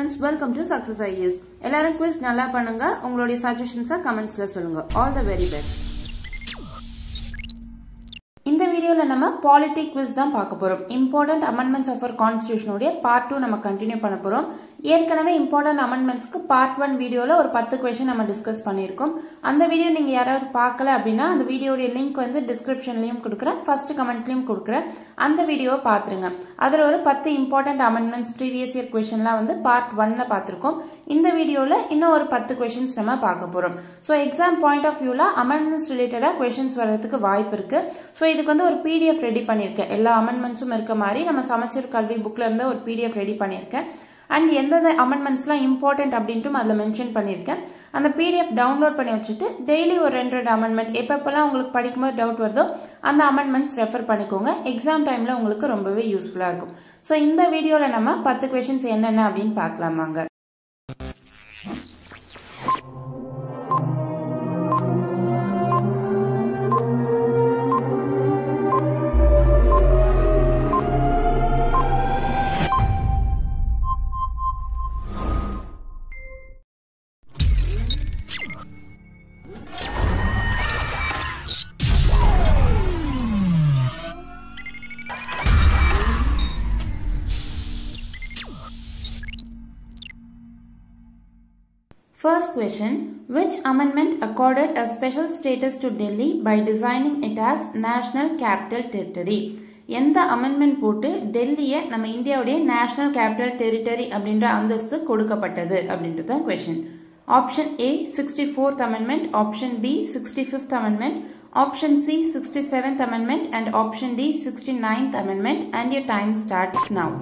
Friends welcome to success IAS எல்லாரும் quiz நல்லா பண்ணுங்க உங்களுடைய சஜஷன்ஸை கமெண்ட்ஸ்ல சொல்லுங்க ஆல் த வெரி பெஸ்ட் இந்த வீடியோவில் நம்ம பாலிட்டி குவிஸ் தான் பார்க்க போகிறோம் இம்பார்ட்டன்ட் அமெண்ட்மெண்ட்ஸ் ஆஃப் அவர் கான்ஸ்டியூஷனுடைய பார்ட் டூ நம்ம கண்டினியூ பண்ண போகிறோம் ஏற்கனவே இம்பார்ட்டன்ட் அமெண்ட்மெண்ட்ஸ்க்கு பார்ட் ஒன் வீடியோவில் ஒரு பத்து கொஷின் நம்ம டிஸ்கஸ் பண்ணியிருக்கோம் அந்த வீடியோ நீங்கள் யாராவது பார்க்கல அப்படின்னா அந்த வீடியோடைய லிங்க் வந்து டிஸ்கிரிப்ஷன்லையும் கொடுக்குறேன் ஃபர்ஸ்ட் கமெண்ட்லையும் கொடுக்குறேன் அந்த வீடியோவை பார்த்துருங்க அதில் ஒரு பத்து இம்பார்ட்டன்ட் அமெண்ட்மெண்ட்ஸ் ப்ரீவியஸ் இயர் கொஷின்லாம் வந்து பார்ட் ஒன்ல பார்த்துருக்கோம் இந்த வீடியோவில் இன்னும் ஒரு பத்து கொஷின்ஸ் நம்ம பார்க்க போகிறோம் ஸோ எக்ஸாம் பாயிண்ட் ஆஃப் வியூவில் அமெண்ட்மெண்ட்ஸ் ரிலேட்டடாக கொஷின்ஸ் வர்றதுக்கு வாய்ப்பு இருக்கு ஸோ இதுக்கு வந்து ஒரு பிடிஎஃப் ரெடி பண்ணியிருக்கேன் எல்லா அமெண்ட்மெண்ட்ஸும் இருக்க மாதிரி நம்ம சமச்சீர் கல்வி புக்ல இருந்து ஒரு பிடிஎஃப் ரெடி பண்ணியிருக்கேன் அண்ட் எந்தெந்த அமெண்ட்மெண்ட்ஸ்லாம் இம்பார்ட்டன்ட் அப்படின்ட்டு அதில் மென்ஷன் பண்ணியிருக்கேன் அந்த பிடிஎஃப் டவுன்லோட் பண்ணி வச்சுட்டு டெய்லி ஒரு ரெண்டு ரெண்டு அமெண்ட்மெண்ட் எப்பப்பெல்லாம் உங்களுக்கு படிக்கும்போது டவுட் வருதோ அந்த அமெண்ட்மெண்ட்ஸ் ரெஃபர் பண்ணிக்கோங்க எக்ஸாம் டைமில் உங்களுக்கு ரொம்பவே யூஸ்ஃபுல்லாக இருக்கும் ஸோ இந்த வீடியோவில் நம்ம பத்து கொஷின்ஸ் என்னென்ன அப்படின்னு பார்க்கலாமாங்க First question Which amendment accorded a special status to Delhi by designing it as National Capital Territory? எந்த அமெண்ட்மெண்ட் போட்டு டெல்லியை நம்ம இந்தியாவுடைய நேஷனல் கேபிட்டல் டெரிட்டரி அப்படின்ற அந்தஸ்து கொடுக்கப்பட்டது அப்படின்றது தான் question option A sixty fourth amendment option B sixty fifth amendment option C sixty seventh amendment and option D sixty ninth amendment and your time starts now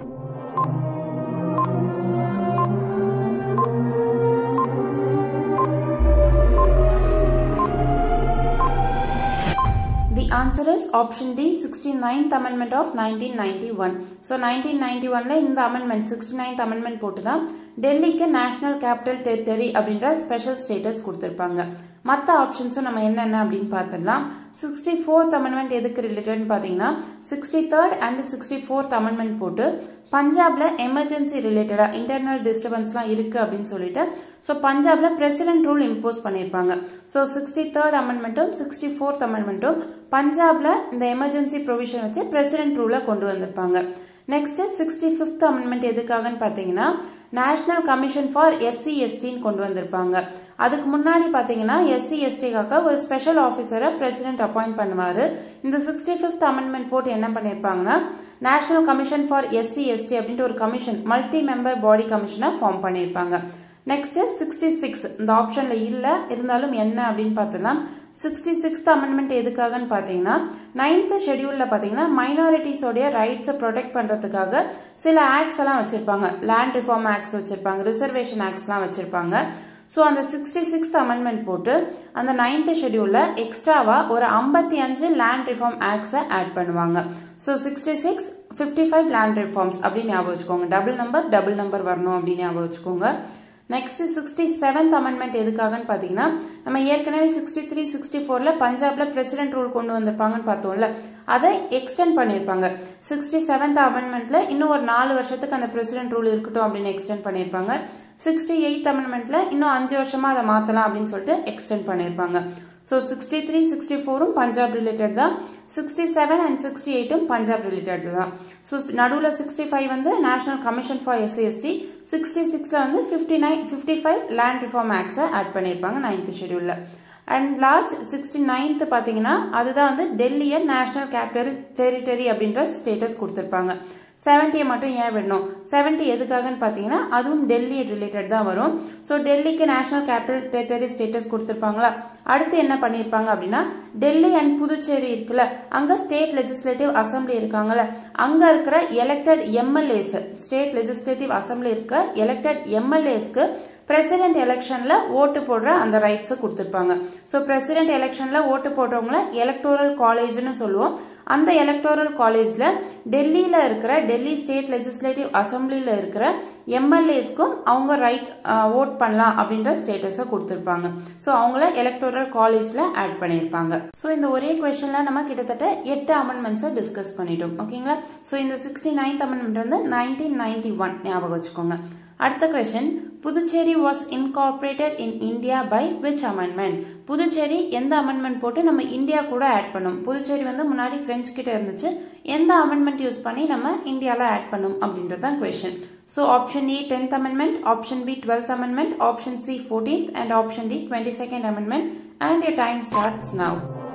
The answer is option D 69th amendment of 1991. So 1991ல இந்த amendment 69th amendment போட்டு தான் டெல்லிக்கு national capital territory அப்படின்ற special status கொடுத்துருப்பாங்க மற்ற ஆப்ஷன்ஸும் நம்ம என்னென்ன அப்படின்னு பார்த்துடலாம் சிக்ஸ்டி ஃபோர்த் அமெண்ட்மெண்ட் எதுக்கு ரிலேட்டட்னு பார்த்தீங்கன்னா sixty third and sixty fourth amendment போட்டு பஞ்சாப்ல எமர்ஜென்சி ரிலேட்டடா இன்டர்னல் டிஸ்டர்பன்ஸ்லாம் இருக்கு அப்படின்னு சொல்லிட்டு ஸோ பஞ்சாப்ல பிரசிடென்ட் ரூல் இம்போஸ் பண்ணியிருப்பாங்க ஸோ சிக்ஸ்டி தேர்ட் அமெண்ட்மெண்ட்டும் சிக்ஸ்டி ஃபோர்த் அமெண்ட்மெண்ட்டும் பஞ்சாப்ல இந்த எமர்ஜென்சி ப்ரொவிஷன் வச்சு பிரசிடென்ட் ரூலை கொண்டு வந்திருப்பாங்க நெக்ஸ்ட் சிக்ஸ்டி ஃபிஃப்த் அமெண்ட்மெண்ட் எதுக்காகன்னு பார்த்தீங்கன்னா நேஷனல் கமிஷன் ஃபார் எஸ்சி எஸ்டின்னு கொண்டு வந்திருப்பாங்க அதுக்கு முன்னாடி பார்த்தீங்கன்னா எஸ்சி எஸ்டிக்காக ஒரு ஸ்பெஷல் ஆஃபீஸரை பிரசிடென்ட் அப்பாயிண்ட் பண்ணுவார் இந்த சிக்ஸ்டி ஃபிஃப்த் அமெண்ட்மெண்ட் போட்டு என்ன பண்ணியிருப்பாங்கன்னா national commission for SC ST அப்படின்ட்டு ஒரு கமிஷன் மல்டி மெம்பர் பாடி கமிஷனை ஃபார்ம் பண்ணியிருப்பாங்க நெக்ஸ்ட் சிக்ஸ்டி சிக்ஸ் இந்த ஆப்ஷன்ல இல்ல இருந்தாலும் என்ன அப்படின்னு பார்த்தலாம் சிக்ஸ்டி சிக்ஸ்த் அமெண்ட்மெண்ட் எதுக்காகன்னு பார்த்தீங்கன்னா நைன்த் ஷெடியூல்ல பார்த்தீங்கன்னா மைனாரிட்டிஸோடைய ரைட்ஸை ப்ரொடெக்ட் பண்றதுக்காக சில ஆக்ட்ஸ் எல்லாம் வச்சிருப்பாங்க லேண்ட் ரிஃபார்ம் ஆக்ட்ஸ் வச்சிருப்பாங்க ரிசர்வேஷன் ஆக்ட்ஸ்லாம் வச்சிருப்பாங்க ஸோ அந்த சிக்ஸ்டி சிக்ஸ்த் அமெண்ட்மெண்ட் போட்டு அந்த நைன்த் ஷெடியூல்ல எக்ஸ்ட்ராவா ஒரு ஐம்பத்தி அஞ்சு லேண்ட் ரிஃபார்ம் ஆக்ட்ஸை ஆட் பண்ணுவாங்க so sixty six fifty five land reforms அப்படின்னு ஞாபகம் வச்சுக்கோங்க டபுள் நம்பர் டபுள் நம்பர் வரணும் அப்படின்னு ஞாபகம் வச்சுக்கோங்க நெக்ஸ்ட் சிக்ஸ்டி செவன்த் அமெண்ட்மெண்ட் எதுக்காகன்னு பார்த்தீங்கன்னா நம்ம ஏற்கனவே சிக்ஸ்டி த்ரீ சிக்ஸ்டி ஃபோர்ல பஞ்சாப்ல பிரசிடென்ட் ரூல் கொண்டு வந்திருப்பாங்கன்னு பார்த்தோம்ல அதை எக்ஸ்டெண்ட் பண்ணியிருப்பாங்க சிக்ஸ்டி செவன்த் அமெண்ட்மெண்ட்ல இன்னும் ஒரு நாலு வருஷத்துக்கு அந்த பிரசிடென்ட் ரூல் இருக்கட்டும் அப்படின்னு எக்ஸ்டெண்ட் பண்ணியிருப்பாங்க சிக்ஸ்டி எயித் அமெண்ட்மெண்ட்ல இன்னும் அஞ்சு வருஷமா அதை மாத்தலாம் அப்படின்னு சொல்லிட்டு எக்ஸ்டெண்ட் பண்ணியிருப்பாங்க ஸோ சிக்ஸ்டி த்ரீ சிக்ஸ்டி ஃபோரும் பஞ்சாப் ரிலேட்டட் தான் சிக்ஸ்டி செவன் அண்ட் சிக்ஸ்டி எயிட்டும் பஞ்சாப் ரிலேட்டட் தான் ஸோ நடுவில் சிக்ஸ்டி ஃபைவ் வந்து national commission for SC ST sixty சிக்ஸில் வந்து fifty nine fifty five land reform ஆக்ட்ஸை ஆட் பண்ணியிருப்பாங்க நைன்த் ஷெடியூலில் அண்ட் லாஸ்ட் சிக்ஸ்டி நைன்த் பார்த்தீங்கன்னா அதுதான் வந்து டெல்லியை நேஷனல் கேபிட்டல் டெரிட்டரி அப்படின்ற ஸ்டேட்டஸ் கொடுத்துருப்பாங்க செவன்ட்டியை மட்டும் ஏன் விடணும் செவன்ட்டி எதுக்காகன்னு பார்த்தீங்கன்னா அதுவும் டெல்லி ரிலேட்டட் தான் வரும் ஸோ டெல்லிக்கு நேஷனல் கேபிட்டல் டெரிட்டரி ஸ்டேட்டஸ் கொடுத்துருப்பாங்களா அடுத்து என்ன பண்ணியிருப்பாங்க அப்படின்னா டெல்லி அண்ட் புதுச்சேரி இருக்குல்ல அங்கே ஸ்டேட் லெஜிஸ்லேட்டிவ் அசம்பிளி இருக்காங்கல்ல அங்கே இருக்கிற elected MLAs state legislative assembly இருக்க எலெக்டட் எம்எல்ஏஸ்க்கு பிரசிடென்ட் எலெக்ஷன்ல ஓட்டு போடுற அந்த ரைட்ஸை கொடுத்துருப்பாங்க ஸோ பிரசிடென்ட் எலெக்ஷன்ல ஓட்டு போடுறவங்கள எலக்டோரல் காலேஜ்னு சொல்லுவோம் அந்த எலக்டோரல் காலேஜ்ல டெல்லியில இருக்கிற டெல்லி ஸ்டேட் லெஜிஸ்லேட்டிவ் அசம்பிளில இருக்கிற எம்எல்ஏஸ்க்கும் அவங்க ரைட் ஓட் பண்ணலாம் அப்படின்ற ஸ்டேட்டஸை கொடுத்துருப்பாங்க ஸோ அவங்கள எலக்டோரல் காலேஜ்ல ஆட் பண்ணியிருப்பாங்க ஸோ இந்த ஒரே கொஸ்டின்ல நம்ம கிட்டத்தட்ட எட்டு அமெண்ட்மெண்ட்ஸை டிஸ்கஸ் பண்ணிட்டோம் ஓகேங்களா ஸோ இந்த சிக்ஸ்டி நைன்த் அமெண்ட்மெண்ட் வந்து நைன்டீன் நைன்டி ஒன் ஞாபகம் வச்சுக்கோங்க அடுத்த question Puducherry was incorporated in India by which amendment Puducherry எந்த அமெண்ட்மெண்ட் போட்டு நம்ம இந்தியா கூட ஆட் பண்ணும் புதுச்சேரி வந்து முன்னாடி பிரெஞ்சு கிட்ட இருந்துச்சு எந்த அமெண்ட்மெண்ட் யூஸ் பண்ணி நம்ம இந்தியாவில் ஆட் பண்ணும் அப்படின்றது தான் question so option A tenth amendment option B twelfth amendment option C fourteenth and option D twenty second amendment and your time starts now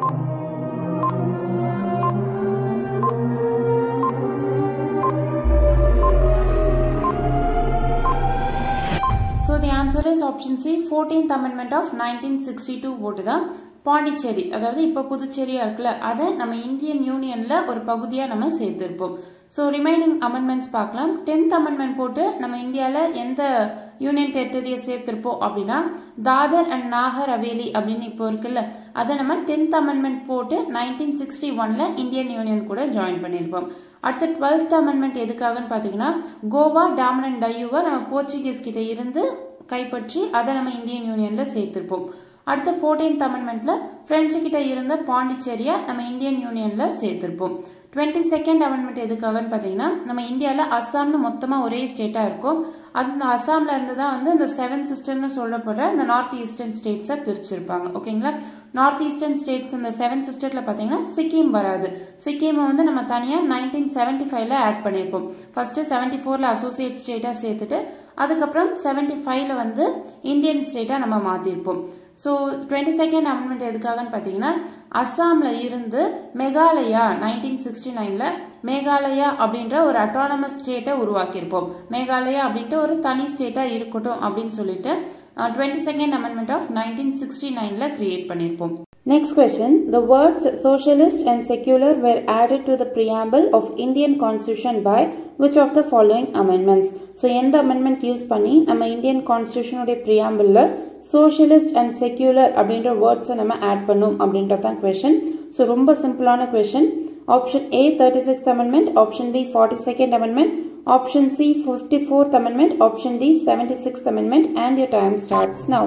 So the answer is option C 14th amendment of 1962 vote தான் பாண்டிச்சேரி அதாவது இப்போ புதுச்சேரியா இருக்குல்ல அதை நம்ம Indian யூனியன்ல ஒரு பகுதியா நம்ம சேர்த்திருப்போம் ஸோ ரிமைனிங் அமெண்ட்மெண்ட்ஸ் பார்க்கலாம் டென்த் அமெண்ட்மெண்ட் போட்டு நம்ம இந்தியாவில் எந்த யூனியன் டெரிட்டரியை சேர்த்திருப்போம் அப்படின்னா தாதர் அண்ட் நாகர் ஹவேலி அப்படின்னு இப்போ இருக்குல்ல அதை நம்ம டென்த் அமெண்ட்மெண்ட் போட்டு நைன்டீன் சிக்ஸ்டி ஒன்ல இந்தியன் யூனியன் கூட ஜாயின் பண்ணியிருப்போம் அடுத்த டுவெல்த் அமெண்ட்மெண்ட் எதுக்காகன்னு பார்த்தீங்கன்னா கோவா டாமன் அண்ட் டையூவை நம்ம போர்ச்சுகீஸ் கிட்ட இருந்து கைப்பற்றி அதை நம்ம இந்தியன் யூனியன்ல சேர்த்திருப்போம் அடுத்த ஃபோர்டீன்த் அமெண்ட்மெண்ட்ல பிரெஞ்சு கிட்ட இருந்த பாண்டிச்சேரியா நம்ம இந்தியன் யூனியன்ல சேர்த்திருப்போம் டுவெண்ட்டி செகண்ட் அமெண்ட்மெண்ட் எதுக்காகன்னு பார்த்தீங்கன்னா நம்ம இந்தியாவில் அஸ்ஸாம்னு மொத்தமாக ஒரே ஸ்டேட்டாக இருக்கும் அது இந்த அஸ்ஸாமில் இருந்து தான் வந்து இந்த செவன் சிஸ்டர்னு சொல்லப்படுற இந்த நார்த் ஈஸ்டர்ன் ஸ்டேட்ஸை பிரிச்சிருப்பாங்க ஓகேங்களா நார்த் ஈஸ்டர்ன் ஸ்டேட்ஸ் இந்த செவன் சிஸ்டரில் பார்த்தீங்கன்னா சிக்கிம் வராது சிக்கிமை வந்து நம்ம தனியாக நைன்டீன் செவன்டி ஃபைவ்ல ஆட் பண்ணியிருப்போம் ஃபர்ஸ்ட்டு செவன்டி ஃபோரில் அசோசியேட் ஸ்டேட்டாக சேர்த்துட்டு அதுக்கப்புறம் செவன்டி ஃபைவ்ல வந்து இந்தியன் ஸ்டேட்டாக நம்ம மாற்றிருப்போம் ஸோ டுவெண்ட்டி செகண்ட் அமெண்ட்மெண்ட் எதுக்காகன்னு பார்த்தீங்கன்னா அஸ்ஸாமில் இருந்து மெகாலயா நைன்டீன் சிக்ஸ்டி நைனில் மேகாலயா அப்படின்ற ஒரு அட்டானமஸ் ஸ்டேட்டை உருவாக்கியிருப்போம் மேகாலயா அப்படின்ட்டு ஒரு தனி ஸ்டேட்டாக இருக்கட்டும் அப்படின்னு சொல்லிட்டு twenty second amendment of nineteen sixty நைனில் கிரியேட் பண்ணியிருப்போம் Next question. The words socialist and secular were added to the preamble of Indian constitution by which of the following amendments? So, எந்த amendment யூஸ் பண்ணி நம்ம Indian கான்ஸ்டியூஷனுடைய ப்ரியாம்பிளில் socialist and secular அப்படின்ற வேர்ட்ஸை நம்ம ஆட் பண்ணும் அப்படின்றது தான் கொஷின் ஸோ ரொம்ப சிம்பிளான question option A thirty sixth amendment option B forty second amendment option C fifty fourth amendment option D seventy sixth amendment and your time starts now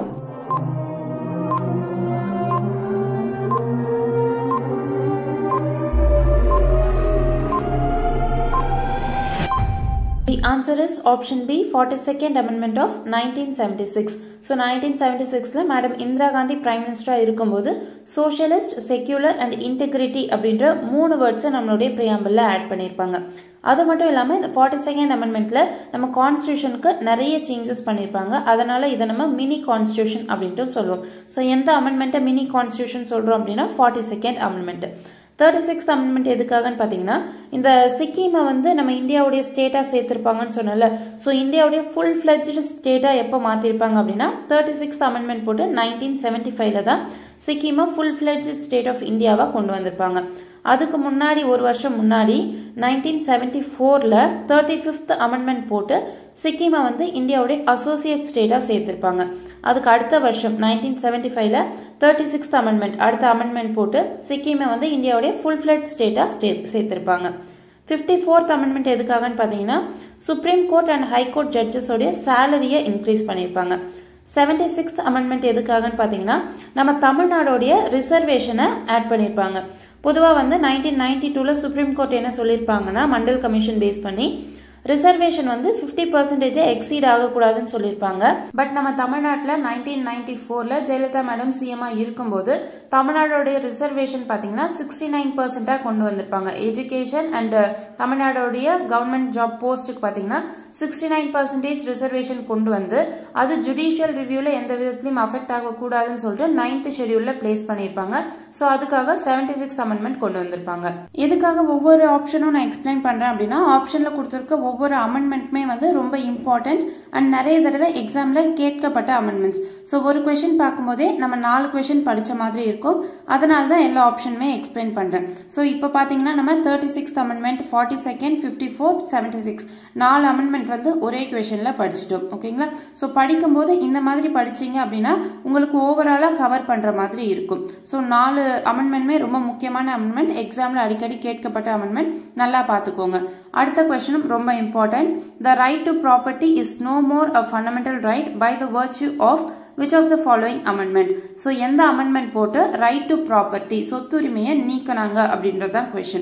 The answer is option B 42nd amendment of 1976. So nineteen seventy சிக்ஸில் madam Indira Gandhi prime மினிஸ்டராக இருக்கும்போது socialist secular and integrity அப்படின்ற மூணு வேர்ட்ஸை நம்மளுடைய ப்ரியாம்பிளில் add பண்ணியிருப்பாங்க அது மட்டும் இல்லாமல் இந்த ஃபார்ட்டி செகண்ட் அமெண்ட்மெண்ட்டில் நம்ம கான்ஸ்டியூஷனுக்கு நிறைய சேஞ்சஸ் பண்ணியிருப்பாங்க அதனால் இதை நம்ம மினி கான்ஸ்டியூஷன் அப்படின்ட்டு சொல்லுவோம் ஸோ எந்த அமெண்ட்மெண்ட்டை மினி கான்ஸ்டியூஷன் சொல்கிறோம் அப்படின்னா forty second amendment thirty sixth amendment எதுக்காகன்னு பார்த்தீங்கன்னா இந்த சிக்கிமை வந்து நம்ம இந்தியாவுடைய ஸ்டேட்டாக சேர்த்துருப்பாங்கன்னு சொன்னல ஸோ இந்தியாவுடைய ஃபுல் ஃப்ளெஜ்டு ஸ்டேட்டாக எப்போ மாற்றிருப்பாங்க அப்படின்னா தேர்ட்டி சிக்ஸ்த் அமெண்ட்மெண்ட் போட்டு நைன்டீன் செவன்டி ஃபைவ்ல தான் சிக்கிமை ஃபுல் ஃப்ளெஜ் ஸ்டேட் ஆஃப் இந்தியாவாக கொண்டு வந்திருப்பாங்க அதுக்கு முன்னாடி ஒரு வருஷம் முன்னாடி நைன்டீன் செவன்டி ஃபோரில் தேர்ட்டி ஃபிஃப்த் அமெண்ட்மெண்ட் போட்டு சிக்கிமை வந்து இந்தியாவுடைய அசோசியேட் ஸ்டேட்டாக சேர்த்திருப்பாங்க அதுக்கு அடுத்த வருஷம் நைன்டீன் செவன்டி ஃபைவ்ல தேர்ட்டி சிக்ஸ்த் அமெண்ட்மெண்ட் அடுத்த அமெண்ட்மெண்ட் போட்டு சிக்கிமை வந்து இந்தியாவுடைய ஃபுல் ஃபிளட் ஸ்டேட்டாக ஸ்டே சேர்த்திருப்பாங்க ஃபிஃப்டி ஃபோர்த் அமெண்ட்மெண்ட் எதுக்காகன்னு பார்த்தீங்கன்னா supreme court and high court ஜட்ஜஸோடைய சேலரியை இன்க்ரீஸ் பண்ணியிருப்பாங்க செவன்டி சிக்ஸ்த் அமெண்ட்மெண்ட் எதுக்காகன்னு பார்த்தீங்கன்னா நம்ம தமிழ்நாடோடைய ரிசர்வேஷனை ஆட் பண்ணியிருப்பாங்க பொதுவாக வந்து நைன்டீன் நைன்டி டூவில் சுப்ரீம் கோர்ட் என்ன சொல்லியிருப்பாங்கன்னா மண்டல் கமிஷன் பேஸ் பண்ணி ரிசர்வேஷன் வந்து ஃபிஃப்டி பர்சன்டேஜ் எக்ஸீட் ஆகக்கூடாதுன்னு சொல்லியிருப்பாங்க பட் நம்ம தமிழ்நாட்டில் நைன்டீன் நைன்டி ஃபோரில் ஜெயலலிதா மேடம் சிஎம்மாக இருக்கும்போது தமிழ்நாடோடைய ரிசர்வேஷன் பார்த்தீங்கன்னா சிக்ஸ்டி நைன் பர்சன்டாக கொண்டு வந்திருப்பாங்க எஜுகேஷன் அண்ட் தமிழ்நாடோடைய கவர்மெண்ட் ஜாப் போஸ்ட்டுக்கு பார்த்தீங்கன்னா சிக்ஸ்டி நைன் பர்சன்டேஜ் ரிசர்வேஷன் கொண்டு வந்து அது ஜுடிஷியல் ரிவ்யூவில் எந்த விதத்துலையும் அஃபெக்ட் ஆகக்கூடாதுன்னு சொல்லிட்டு நைன்த் ஷெடியூலில் பிளேஸ் பண்ணியிருப்பாங்க ஸோ அதுக்காக செவன்டி சிக்ஸ் அமெண்ட்மெண்ட் கொண்டு வந்திருப்பாங்க எதுக்காக ஒவ்வொரு ஆப்ஷனும் நான் எக்ஸ்பிளைன் பண்ணுறேன் அப்படின்னா ஆப்ஷனில் கொடுத்துருக்க ஒவ்வொரு அமெண்ட்மெண்ட்டுமே வந்து ரொம்ப இம்பார்ட்டன்ட் அண்ட் நிறைய தடவை எக்ஸாமில் கேட்கப்பட்ட அமெண்ட்மெண்ட்ஸ் ஸோ ஒரு கொஷின் பார்க்கும்போதே நம்ம நாலு கொஷின் படித்த மாதிரி இருக்கும் அதனால தான் எல்லா ஆப்ஷனுமே எக்ஸ்பிளைன் பண்ணுறேன் ஸோ இப்போ பார்த்தீங்கன்னா நம்ம thirty sixth amendment forty second fifty four seventy six நாலு அமெண்ட்மெண்ட் வந்து ஒரே கொஷனில் படிச்சிட்டோம் ஓகேங்களா ஸோ படிக்கும்போது இந்த மாதிரி படிச்சீங்க அப்படின்னா உங்களுக்கு ஓவராலாக கவர் பண்ணுற மாதிரி இருக்கும் ஸோ நாலு அமெண்ட்மெண்ட்மே ரொம்ப முக்கியமான அமெண்ட்மெண்ட் எக்ஸாமில் அடிக்கடி கேட்கப்பட்ட அமெண்ட்மெண்ட் நல்லா பார்த்துக்கோங்க அடுத்த கொஸ்டினும் ரொம்ப important the right to property is no more a fundamental right by the virtue of which of the following amendment so எந்த அமெண்ட்மெண்ட் போட்டு ரைட் டு ப்ராப்பர்ட்டி சொத்துரிமையை நீக்கினாங்க அப்படின்றது தான் question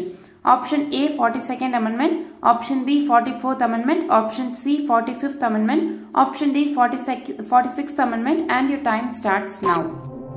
option A forty second amendment option B forty fourth amendment option C forty fifth amendment option D forty sec forty sixth amendment and your time starts now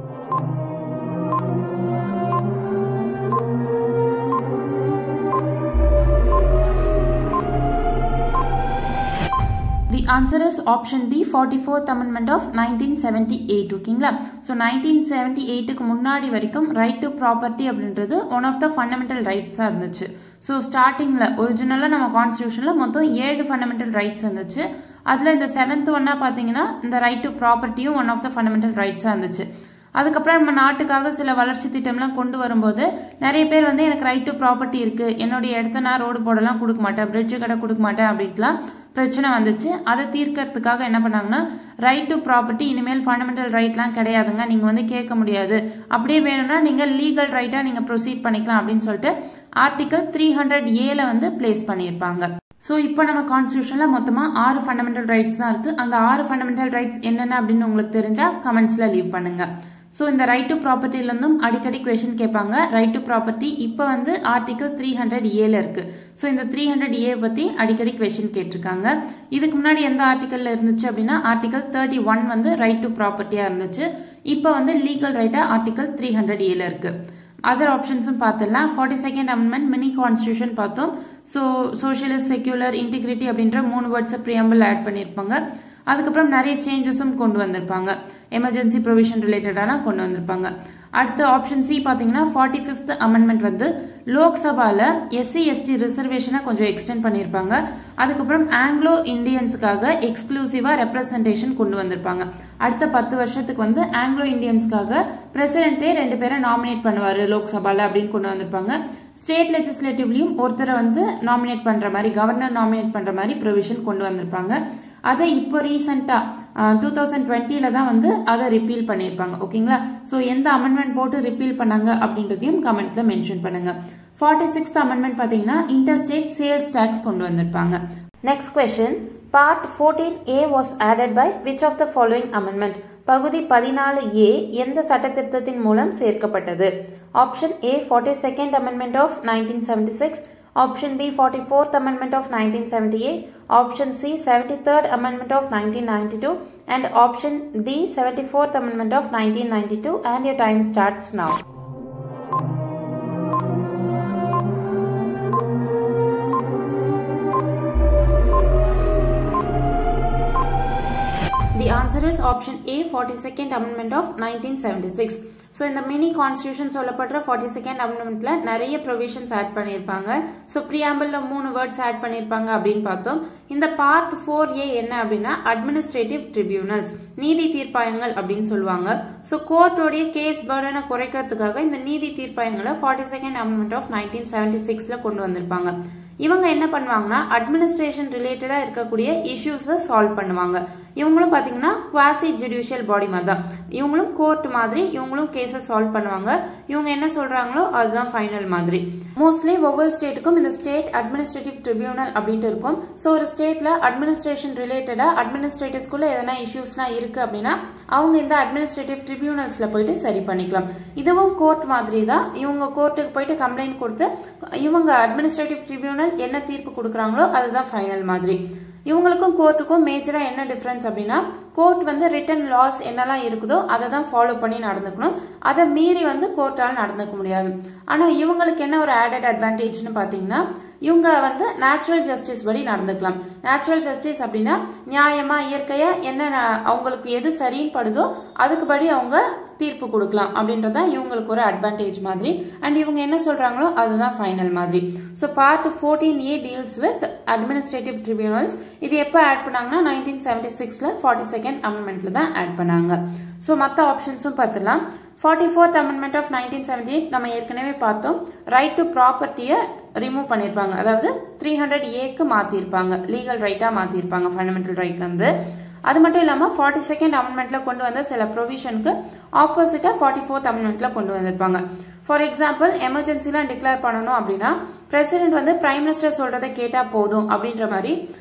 the answer is option B forty fourth amendment of nineteen seventy eight ஓகேங்களா so nineteen seventy எயிட்டுக்கு முன்னாடி வரைக்கும் right to property அப்படின்றது one of the fundamental ரைட்ஸாக இருந்துச்சு so ஸ்டார்டிங்கில் ஒரிஜினலாக நம்ம கான்ஸ்டியூஷனில் மொத்தம் ஏழு ஃபண்டமெண்டல் ரைட்ஸ் இருந்துச்சு அதில் இந்த செவன்த் ஒன்னா பார்த்தீங்கன்னா இந்த ரைட் டு ப்ராப்பர்ட்டியும் ஒன் ஆஃப் த ஃபண்டமெண்டல் ரைட்ஸாக இருந்துச்சு அதுக்கப்புறம் நம்ம நாட்டுக்காக சில வளர்ச்சி திட்டம்லாம் கொண்டு வரும்போது நிறைய பேர் வந்து எனக்கு ரைட் டு ப்ராப்பர்ட்டி இருக்கு என்னுடைய இடத்த நான் ரோடு போடலாம் கொடுக்க மாட்டேன் பிரிட்ஜு கடை கொடுக்க மாட்டேன் அப்படின்ட்டுலாம் பிரச்சனை வந்துச்சு அதை தீர்க்கறதுக்காக என்ன பண்ணாங்கன்னா ரைட் டு ப்ராப்பர்ட்டி இனிமேல் ஃபண்டமெண்டல் ரைட்லாம் கிடையாதுங்க நீங்கள் வந்து கேட்க முடியாது அப்படியே வேணும்னா நீங்கள் லீகல் ரைட்டாக நீங்கள் ப்ரொசீட் பண்ணிக்கலாம் அப்படின்னு சொல்லிட்டு ஆர்டிகல் த்ரீ ஹண்ட்ரட் ஏல வந்து பிளேஸ் பண்ணியிருப்பாங்க ஸோ இப்போ நம்ம கான்ஸ்டியூஷனில் மொத்தமாக ஆறு ஃபண்டமெண்டல் ரைட்ஸ் தான் இருக்குது அந்த ஆறு ஃபண்டமெண்டல் ரைட்ஸ் என்னென்ன அப்படின்னு உங்களுக்கு தெரிஞ்சால் கமெண்ட்ஸில் லீவ் பண்ணுங்கள் ஸோ இந்த ரைட் டு ப்ராப்பர்ட்டிலேருந்தும் அடிக்கடி கொஷின் கேட்பாங்க ரைட் டு ப்ராப்பர்ட்டி இப்போ வந்து ஆர்டிகல் த்ரீ ஹண்ட்ரட் ஏல இருக்கு ஸோ இந்த த்ரீ ஹண்ட்ரட் ஏ பற்றி அடிக்கடி கொஷின் கேட்டிருக்காங்க இதுக்கு முன்னாடி எந்த ஆர்டிக்கலில் இருந்துச்சு அப்படின்னா ஆர்டிகல் தேர்ட்டி ஒன் வந்து ரைட் டு ப்ராப்பர்ட்டியாக இருந்துச்சு இப்போ வந்து லீகல் ரைட்டாக ஆர்டிகல் த்ரீ ஹண்ட்ரட் ஏல இருக்கு அதர் ஆப்ஷன்ஸும் பார்த்துடலாம் forty second amendment mini constitution பார்த்தோம் ஸோ சோஷியலிஸ்ட் செக்யூலர் இன்டிகிரிட்டி அப்படின்ற மூணு வேர்ட்ஸை ப்ரியாம்பிள் ஆட் பண்ணியிருப்பாங்க அதுக்கப்புறம் நிறைய சேஞ்சஸும் கொண்டு வந்திருப்பாங்க எமர்ஜென்சி ப்ரொவிஷன் ரிலேட்டடான கொண்டு வந்திருப்பாங்க அடுத்த ஆப்ஷன் சி பார்த்தீங்கன்னா ஃபார்ட்டி ஃபிஃப்த் அமெண்ட்மெண்ட் வந்து லோக்சபாவில் எஸ்சி எஸ்டி ரிசர்வேஷனை கொஞ்சம் எக்ஸ்டெண்ட் பண்ணியிருப்பாங்க அதுக்கப்புறம் ஆங்கிலோ இந்தியன்ஸுக்காக எக்ஸ்க்ளூசிவாக ரெப்ரசன்டேஷன் கொண்டு வந்திருப்பாங்க அடுத்த பத்து வருஷத்துக்கு வந்து ஆங்கிலோ இந்தியன்ஸ்க்காக பிரசிடென்ட்டே ரெண்டு பேரை நாமினேட் பண்ணுவார் லோக்சபாவில் அப்படின்னு கொண்டு வந்திருப்பாங்க ஸ்டேட் லெஜிஸ்லேட்டிவ்லையும் ஒருத்தரை வந்து நாமினேட் பண்ணுற மாதிரி கவர்னர் நாமினேட் பண்ணுற மாதிரி ப்ரொவிஷன் கொண்டு வந்திருப்பாங்க அதை இப்போ ரீசெண்டாக டூ தௌசண்ட் டுவெண்ட்டியில் தான் வந்து அதை ரிப்பீல் பண்ணியிருப்பாங்க ஓகேங்களா ஸோ எந்த அமெண்ட்மெண்ட் போட்டு ரிப்பீல் பண்ணாங்க அப்படின்றதையும் கமெண்ட்ல மென்ஷன் பண்ணுங்க ஃபார்ட்டி சிக்ஸ்த் அமெண்ட்மெண்ட் பார்த்தீங்கன்னா இன்டர்ஸ்டேட் சேல்ஸ் டேக்ஸ் கொண்டு வந்திருப்பாங்க Next question. Part 14A was added by which of the following amendment? பகுதி பதினாலு ஏ எந்த சட்டத்திருத்தத்தின் மூலம் சேர்க்கப்பட்டது option A forty second amendment of nineteen seventy six option B forty fourth amendment of nineteen seventy eight option C seventy third amendment of nineteen ninety two and option D seventy fourth amendment of nineteen ninety two and your time starts now The answer is option A 42nd amendment of 1976 so இந்த mini constitution சொல்லப்படுற forty second அமெண்ட்மெண்ட்ல நிறைய provisions add பண்ணியிருப்பாங்க so ப்ரியாம்பிளில் மூணு words add பண்ணியிருப்பாங்க அப்படின்னு பார்த்தோம் இந்த பார்ட் ஃபோர் ஏ என்ன அப்படின்னா அட்மினிஸ்ட்ரேட்டிவ் ட்ரிபியூனல்ஸ் நீதி தீர்ப்பாயங்கள் அப்படின்னு சொல்லுவாங்க ஸோ கோர்ட்டோடைய கேஸ் பர்டனை குறைக்கிறதுக்காக இந்த நீதி தீர்ப்பாயங்களை forty second amendment of nineteen seventy சிக்ஸ்ல கொண்டு வந்திருப்பாங்க இவங்க என்ன பண்ணுவாங்கன்னா அட்மினிஸ்ட்ரேஷன் ரிலேட்டடா இருக்கக்கூடிய இஷ்யூஸை சால்வ் பண்ணுவாங்க இவங்களும் பாத்தீங்கன்னா குவாசி ஜுடிஷியல் பாடி மாதிரி தான் இவங்களும் கோர்ட் மாதிரி இவங்களும் கேஸை சால்வ் பண்ணுவாங்க இவங்க என்ன சொல்றாங்களோ அதுதான் ஃபைனல் மாதிரி மோஸ்ட்லி ஒவ்வொரு ஸ்டேட்டுக்கும் இந்த ஸ்டேட் அட்மினிஸ்ட்ரேட்டிவ் ட்ரிபியூனல் அப்படின்ட்டு இருக்கும் ஸோ ஒரு ஸ்டேட்ல அட்மினிஸ்ட்ரேஷன் ரிலேட்டடா அட்மினிஸ்ட்ரேட்டிவ்ஸ்குள்ள எதனா இஷ்யூஸ்லாம் இருக்கு அப்படின்னா அவங்க இந்த அட்மினிஸ்ட்ரேட்டிவ் ட்ரிபியூனல்ஸ்ல போயிட்டு சரி பண்ணிக்கலாம் இதுவும் கோர்ட் மாதிரி தான் இவங்க கோர்ட்டுக்கு போயிட்டு கம்ப்ளைண்ட் கொடுத்து இவங்க அட்மினிஸ்ட்ரேட்டிவ் ட்ரிபியூனல் என்ன தீர்ப்பு கொடுக்குறாங்களோ அதுதான் ஃபைனல் மாதிரி இவங்களுக்கும் கோர்ட்டுக்கும் மேஜரா என்ன டிஃபரன்ஸ் அப்படின்னா கோர்ட் வந்து ரிட்டன் லாஸ் என்னெல்லாம் இருக்குதோ அதை தான் ஃபாலோ பண்ணி நடந்துக்கணும் அதை மீறி வந்து கோர்ட்டால் நடந்துக்க முடியாது ஆனா இவங்களுக்கு என்ன ஒரு ஆடட் அட்வான்டேஜ்னு பாத்தீங்கன்னா இவங்க வந்து நேச்சுரல் ஜஸ்டிஸ் படி நடந்துக்கலாம் நேச்சுரல் ஜஸ்டிஸ் அப்படின்னா நியாயமா இயற்கையா என்ன ந- அவங்களுக்கு எது சரின்னு படுதோ அதுக்குபடி அவங்க தீர்ப்பு கொடுக்கலாம் அப்படின்றதா இவங்களுக்கு ஒரு அட்வான்டேஜ் மாதிரி அண்ட் இவங்க என்ன சொல்றாங்களோ அதுதான் ஃபைனல் மாதிரி so part fourteen A deals with administrative tribunals இது எப்போ ஆட் பண்ணாங்கன்னா நைன்டீன் செவன்டி சிக்ஸ்ல ஃபார்ட்டி செகண்ட் அமெண்ட்மெண்ட்ல தான் ஆட் பண்ணாங்க ஸோ மற்ற ஆப்ஷன்ஸும் பார்த்துலாம் forty fourth amendment of nineteen seventy eight நம்ம ஏற்கனவே பார்த்தோம் ரைட் டு ப்ராப்பர்ட்டியை ரிமூவ் பண்ணியிருப்பாங்க அதாவது த்ரீ ஹண்ட்ரட் ஏக்கு மாற்றிருப்பாங்க லீகல் ரைட்டாக மாற்றிருப்பாங்க ஃபண்டமெண்டல் ரைட்லேருந்து அது மட்டும் இல்லாமல் ஃபார்ட்டி செகண்ட் அமெண்ட்மெண்ட்ல கொண்டு வந்த சில ப்ரொவிஷனுக்கு ஆப்போசிட்டாக ஃபார்ட்டி ஃபோர்த் அமெண்ட்மெண்ட்ல கொண்டு வந்திருப்பாங்க ஃபார் எக்ஸாம்பிள் எமர்ஜென்சிலாம் டிக்ளேர் பண்ணணும் அப்படின்னா பிரசிடென்ட் வந்து பிரைம் மினிஸ்டர் சொல்றதை கேட்டா போதும் அப்படின்ற மாதிரி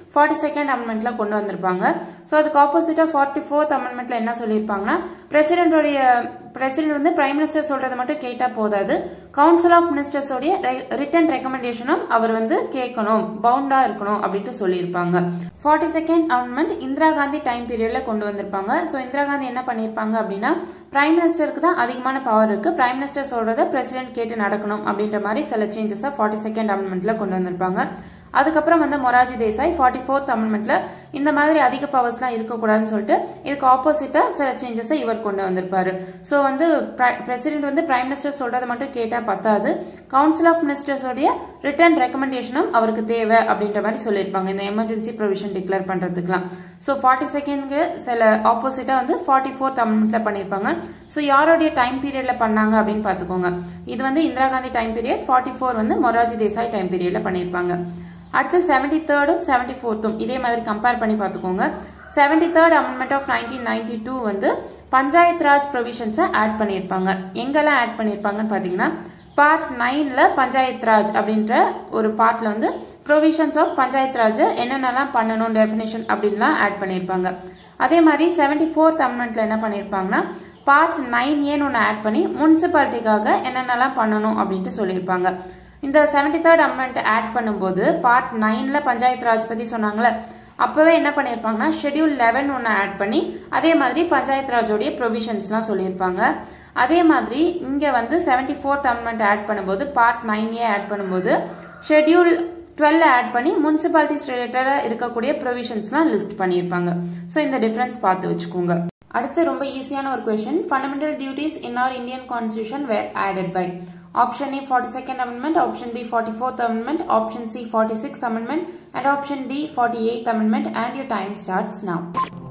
ஃபார்ட்டி செகண்ட் அமெண்ட்மெண்ட்ல கொண்டு வந்திருப்பாங்க ஸோ அதுக்கு ஆப்போசிட்டா ஃபார்ட்டி ஃபோர்த் அமெண்ட்மெண்ட்ல என்ன சொல்லியிருப்பாங்கன்னா பிரசிடென்டோடைய பிரசிடென்ட் வந்து பிரைம் மினிஸ்டர் சொல்றதை மட்டும் கேட்டா போதாது கவுன்சில் ஆஃப் மினிஸ்டர்ஸோடைய ரிட்டன் ரெக்கமெண்டேஷனும் அவர் வந்து கேட்கணும் பவுண்டா இருக்கணும் அப்படின்ட்டு சொல்லியிருப்பாங்க forty second amendment Indira Gandhi time பீரியட்ல கொண்டு வந்திருப்பாங்க ஸோ இந்திரா காந்தி என்ன பண்ணியிருப்பாங்க அப்படின்னா பிரைம் மினிஸ்டருக்கு தான் அதிகமான பவர் இருக்கு பிரைம் மினிஸ்டர் சொல்றத பிரசிடென்ட் கேட்டு நடக்கணும் அப்படின்ற மாதிரி சில சேஞ்சஸை ஃபார்ட்டி செகண்ட் அமெண்ட்மெண்ட்ல கொண்டு வந்திருப்பாங்க அதுக்கப்புறம் வந்து மொராஜி தேசாய் ஃபார்ட்டி ஃபோர்த் அமெண்ட்மெண்ட்ல இந்த மாதிரி அதிக பவர்ஸ்லாம் இருக்கக்கூடாதுன்னு சொல்லிட்டு இதுக்கு ஆப்போசிட்டா சில சேஞ்சஸை இவர் கொண்டு வந்திருப்பாரு ஸோ வந்து பிரசிடென்ட் வந்து பிரைம் மினிஸ்டர் சொல்றதை மட்டும் கேட்டா பத்தாது கவுன்சில் ஆஃப் மினிஸ்டர்ஸோடைய ரிட்டர்ன் ரெக்கமெண்டேஷனும் அவருக்கு தேவை அப்படின்ற மாதிரி சொல்லியிருப்பாங்க இந்த எமர்ஜென்சி ப்ரொவிஷன் டிக்ளேர் பண்றதுக்குலாம் ஸோ ஃபார்ட்டி செகண்ட்க்கு சில ஆப்போசிட்டா வந்து ஃபார்ட்டி ஃபோர்த் அமெண்ட்மெண்ட்ல பண்ணியிருப்பாங்க ஸோ யாருடைய டைம் பீரியட்ல பண்ணாங்க அப்படின்னு பார்த்துக்கோங்க இது வந்து Indira Gandhi time period forty four வந்து மொராஜி தேசாய் டைம் பீரியட்ல பண்ணியிருப்பாங்க அடுத்து செவன்டி தேர்டும் செவன்டி ஃபோர்த்தும் இதே மாதிரி கம்பேர் பண்ணி பார்த்துக்கோங்க seventy third amendment of nineteen ninety two வந்து பஞ்சாயத் ராஜ் ப்ரொவிஷன்ஸை ஆட் பண்ணியிருப்பாங்க எங்கெல்லாம் ஆட் பண்ணியிருப்பாங்கன்னு பார்த்தீங்கன்னா பார்ட் நைன்ல பஞ்சாயத் ராஜ் அப்படின்ற ஒரு பார்ட்ல வந்து ப்ரொவிஷன்ஸ் ஆஃப் பஞ்சாயத் ராஜ் என்னென்னலாம் பண்ணணும் டெஃபினேஷன் அப்படின்லாம் ஆட் பண்ணியிருப்பாங்க அதே மாதிரி செவன்டி ஃபோர்த் அமெண்ட்மெண்ட்ல என்ன பண்ணியிருப்பாங்கன்னா பார்ட் நைன் ஏன்னு ஒன்று ஆட் பண்ணி முனிசிபாலிட்டிக்காக என்னென்னலாம் பண்ணணும் அப்படின்ட்டு சொல்லியிருப்பாங்க இந்த செவன்டி தேர்ட் அமெண்ட் ஆட் பண்ணும்போது பார்ட் நைன்ல பஞ்சாயத்து ராஜ் பத்தி சொன்னாங்களே அப்பவே என்ன பண்ணியிருப்பாங்கன்னா ஷெடியூல் லெவன் ஒன்று ஆட் பண்ணி அதே மாதிரி பஞ்சாயத்து ராஜோடைய ப்ரொவிஷன்ஸ்லாம் சொல்லியிருப்பாங்க அதே மாதிரி இங்கே வந்து செவன்டி ஃபோர்த் அமெண்ட் ஆட் பண்ணும்போது பார்ட் நைன் ஏ ஆட் பண்ணும்போது ஷெடியூல் டுவெல் ஆட் பண்ணி முனிசிபாலிட்டிஸ் ரிலேட்டடாக இருக்கக்கூடிய ப்ரொவிஷன்ஸ்லாம் லிஸ்ட் பண்ணியிருப்பாங்க ஸோ இந்த டிஃப்ரென்ஸ் பார்த்து வச்சுக்கோங்க அடுத்து ரொம்ப ஈஸியான ஒரு question fundamental duties in our Indian constitution were added by Option A 42nd Amendment, Option B 44th Amendment, Option C 46th Amendment, and Option D 48th Amendment. And your time starts now.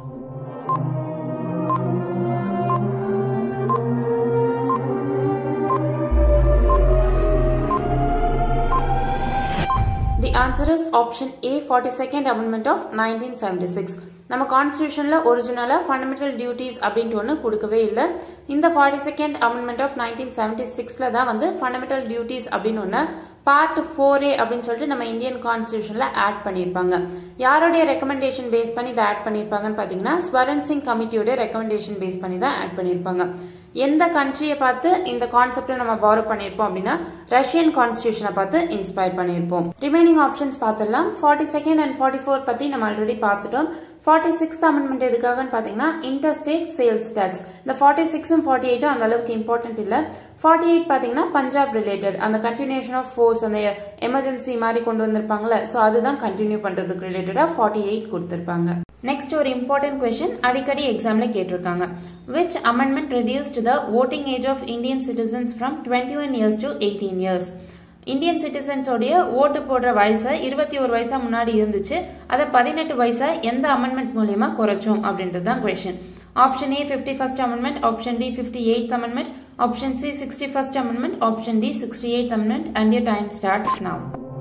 The answer is option A 42nd Amendment of 1976. நம்ம கான்ஸ்டியூஷன்ல ஒரிஜினலா fundamental duties அப்படின்ட்டு ஒன்று கொடுக்கவே இல்லை இந்த forty second amendment of nineteen seventy சிக்ஸ்ல தான் வந்து ஃபண்டமெண்டல் டியூட்டிஸ் அப்படின்னு ஒன்று பார்ட் ஃபோர் ஏ அப்படின்னு சொல்லிட்டு நம்ம இந்தியன் கான்ஸ்டியூஷன்ல ஆட் பண்ணியிருப்பாங்க யாருடைய ரெக்கமெண்டேஷன் பேஸ் பண்ணி இதை ஆட் பண்ணியிருப்பாங்கன்னு பார்த்தீங்கன்னா ஸ்வரன் சிங் கமிட்டியோட ரெக்கமெண்டேஷன் பேஸ் பண்ணி தான் ஆட் பண்ணியிருப்பாங்க எந்த கண்ட்ரியை பார்த்து இந்த கான்செப்டை நம்ம பாரோ பண்ணியிருப்போம் அப்படின்னா ரஷ்யன் கான்ஸ்டியூஷனை பார்த்து இன்ஸ்பயர் பண்ணியிருப்போம் ரிமைனிங் ஆப்ஷன்ஸ் பார்த்துடலாம் forty second and forty four பற்றி நம்ம ஆல்ரெடி பார்த்துட்டோம் ஃபார்ட்டி சிக்ஸ்த் அமெண்ட்மெண்ட் எதுக்காகன்னு பார்த்தீங்கன்னா இன்டர்ஸ்டேட் சேல்ஸ் டேக்ஸ் இந்த ஃபார்ட்டி சிக்ஸும் ஃபார்ட்டி எயிட்டும் அந்த அளவுக்கு இம்பார்ட்டன்ட் இல்லை ஃபார்ட்டி எயிட் பார்த்தீங்கன்னா பஞ்சாப் ரிலேட்டட் அந்த கண்டினியூஷன் ஆஃப் ஃபோர்ஸ் அந்த எமர்ஜென்சி மாதிரி கொண்டு வந்திருப்பாங்கல்ல ஸோ அதுதான் கண்டினியூ பண்ணுறதுக்கு ரிலேட்டடாக ஃபார்ட்டி எயிட் கொடுத்துருப்பாங்க நெக்ஸ்ட் ஒரு இம்பார்ட்டன்ட் கொஸ்டின் அடிக்கடி எக்ஸாம்ல கேட்டிருக்காங்க which amendment reduced the voting age of Indian citizens from twenty one years to eighteen years Indian சிட்டிசன்ஸோடைய ஓட்டு போடுற வயசை இருபத்தி ஒரு வயசா முன்னாடி இருந்துச்சு அதை பதினெட்டு வயசா எந்த அமெண்ட்மெண்ட் மூலியமா குறைச்சோம் அப்படின்றது தான் question option A fifty first amendment option B fifty eight amendment option C sixty first amendment option D sixty eight amendment and your time starts now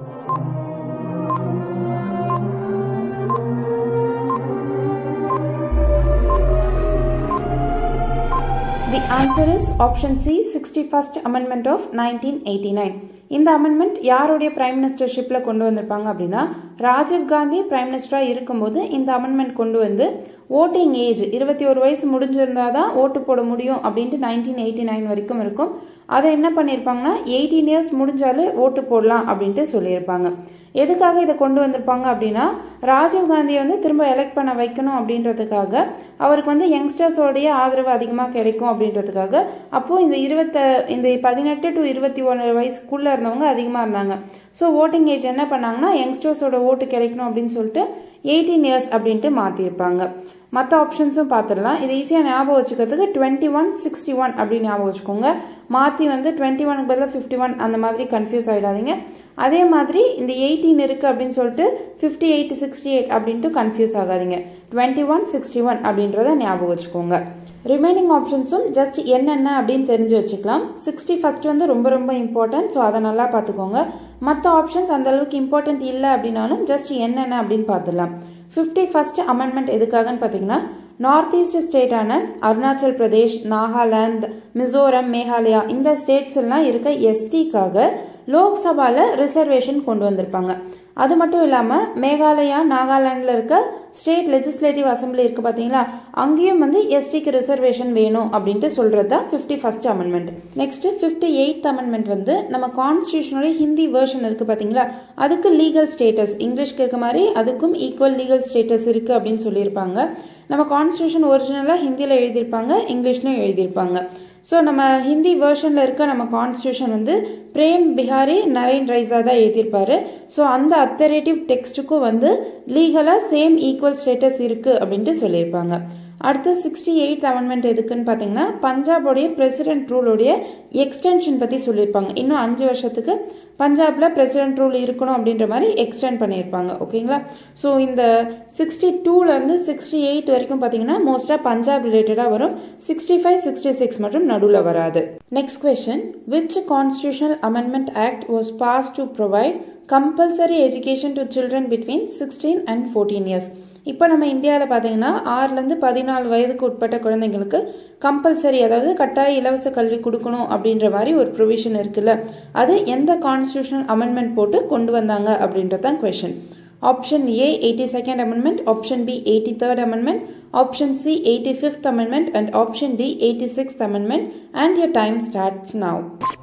The answer is option C 61st Amendment of 1989. இந்த amendment யாருடைய prime மினிஸ்டர்ஷிப்பில் கொண்டு வந்திருப்பாங்க அப்படின்னா Rajiv Gandhi prime மினிஸ்டராக இருக்கும்போது இந்த amendment கொண்டு வந்து ஓட்டிங் ஏஜ் இருபத்தி ஒரு வயசு முடிஞ்சிருந்தா தான் ஓட்டு போட முடியும் அப்படின்ட்டு நைன்டீன் எயிட்டி நைன் வரைக்கும் இருக்கும் அதை என்ன பண்ணியிருப்பாங்கன்னா எயிட்டீன் இயர்ஸ் முடிஞ்சாலே ஓட்டு போடலாம் அப்படின்ட்டு சொல்லியிருப்பாங்க எதுக்காக இதை கொண்டு வந்திருப்பாங்க அப்படின்னா ராஜீவ் காந்தியை வந்து திரும்ப எலெக்ட் பண்ண வைக்கணும் அப்படின்றதுக்காக அவருக்கு வந்து யங்ஸ்டர்ஸோடைய ஆதரவு அதிகமாக கிடைக்கும் அப்படின்றதுக்காக அப்போது இந்த இருபத்த இந்த பதினெட்டு டு இருபத்தி ஒன்று வயசுக்குள்ளே இருந்தவங்க அதிகமாக இருந்தாங்க ஸோ ஓட்டிங் ஏஜ் என்ன பண்ணாங்கன்னா யங்ஸ்டர்ஸோட ஓட்டு கிடைக்கணும் அப்படின்னு சொல்லிட்டு எயிட்டீன் இயர்ஸ் அப்படின்ட்டு மாற்றிருப்பாங்க மற்ற ஆப்ஷன்ஸும் பார்த்துடலாம் இது ஈஸியாக ஞாபகம் வச்சுக்கிறதுக்கு டுவெண்ட்டி ஒன் சிக்ஸ்டி ஒன் அப்படின்னு ஞாபகம் வச்சுக்கோங்க மாற்றி வந்து டுவெண்ட்டி ஒனுக்கு பதிலாக ஃபிஃப்டி ஒன் அந்த மாதிரி கன்ஃபியூஸ் ஆகிடாதீங்க அதே மாதிரி இந்த எயிட்டீன் இருக்குது அப்படின்னு சொல்லிட்டு ஃபிஃப்டி எயிட் சிக்ஸ்டி எயிட் அப்படின்ட்டு கன்ஃபியூஸ் ஆகாதீங்க டுவெண்ட்டி ஒன் சிக்ஸ்டி ஒன் அப்படின்றத ஞாபகம் வச்சுக்கோங்க ரிமைனிங் ஆப்ஷன்ஸும் ஜஸ்ட் என்னென்ன அப்படின்னு தெரிஞ்சு வச்சுக்கலாம் சிக்ஸ்டி ஃபஸ்ட் வந்து ரொம்ப ரொம்ப இம்பார்ட்டன்ட் ஸோ அதை நல்லா பார்த்துக்கோங்க மற்ற ஆப்ஷன்ஸ் அந்த அளவுக்கு இம்பார்ட்டன்ட் இல்லை அப்படின்னாலும் ஜஸ்ட் என்னென்ன அப்படின்னு பார்த்துடலாம் ஃபிஃப்டி ஃபர்ஸ்ட் அமெண்ட்மெண்ட் எதுக்காகன்னு பார்த்தீங்கன்னா நார்த் ஈஸ்ட் ஸ்டேட்டான அருணாச்சல் பிரதேஷ் நாகாலாந்து மிசோரம் மேகாலயா இந்த ஸ்டேட்ஸ் எல்லாம் இருக்க எஸ்டிக்காக லோக்சபால ரிசர்வேஷன் கொண்டு வந்திருப்பாங்க அது மட்டும் இல்லாமல் மேகாலயா நாகாலாண்டில் இருக்க ஸ்டேட் லெஜிஸ்லேட்டிவ் அசம்பிளி இருக்கு பார்த்தீங்களா அங்கேயும் வந்து எஸ்டிக்கு ரிசர்வேஷன் வேணும் அப்படின்ட்டு சொல்கிறது தான் fifty first amendment next fifty eighth amendment வந்து நம்ம கான்ஸ்டியூஷனோட ஹிந்தி வேர்ஷன் இருக்கு பார்த்தீங்களா அதுக்கு லீகல் ஸ்டேட்டஸ் இங்கிலீஷ்க்கு இருக்க மாதிரி அதுக்கும் ஈக்குவல் லீகல் ஸ்டேட்டஸ் இருக்கு அப்படின்னு சொல்லியிருப்பாங்க நம்ம கான்ஸ்டியூஷன் ஒரிஜினலாக ஹிந்தியில் எழுதியிருப்பாங்க இங்கிலீஷ்லையும் எழுதியிருப்பாங்க ஸோ நம்ம ஹிந்தி வேர்ஷனில் இருக்க நம்ம கான்ஸ்டியூஷன் வந்து பிரேம் பிஹாரி நரேன் ரைஸா தான் எழுதியிருப்பாரு ஸோ அந்த அத்தரேட்டிவ் டெக்ஸ்ட்டுக்கும் வந்து லீகலாக சேம் ஈக்குவல் ஸ்டேட்டஸ் இருக்குது அப்படின்ட்டு சொல்லியிருப்பாங்க அடுத்து சிக்ஸ்டி எயிட் அமெண்ட்மெண்ட் எதுக்குன்னு பார்த்தீங்கன்னா பஞ்சாபோடைய பிரசிடென்ட் ரூலோடைய எக்ஸ்டென்ஷன் பற்றி சொல்லியிருப்பாங்க இன்னும் அஞ்சு வருஷத்துக்கு பஞ்சாபில் பிரசிடென்ட் ரூல் இருக்கணும் அப்படின்ற மாதிரி எக்ஸ்டெண்ட் பண்ணியிருப்பாங்க ஓகேங்களா ஸோ இந்த சிக்ஸ்டி டூலேருந்து சிக்ஸ்டி எயிட் வரைக்கும் பார்த்தீங்கன்னா மோஸ்ட்டாக பஞ்சாப் ரிலேட்டடாக வரும் சிக்ஸ்டி ஃபைவ் சிக்ஸ்டி சிக்ஸ் மற்றும் நடுவில் வராது next question which constitutional amendment act was pass to provide compulsory education to children between sixteen and fourteen years இப்போ நம்ம இந்தியாவில் பார்த்தீங்கன்னா ஆறுலேருந்து பதினாலு வயதுக்கு உட்பட்ட குழந்தைங்களுக்கு கம்பல்சரி அதாவது கட்டாய இலவச கல்வி கொடுக்கணும் அப்படின்ற மாதிரி ஒரு ப்ரொவிஷன் இருக்குல்ல அது எந்த கான்ஸ்டியூஷனல் அமெண்ட்மெண்ட் போட்டு கொண்டு வந்தாங்க அப்படின்றது தான் question option A eighty second amendment option B eighty third amendment option C eighty fifth amendment and option D eighty sixth amendment and your time starts now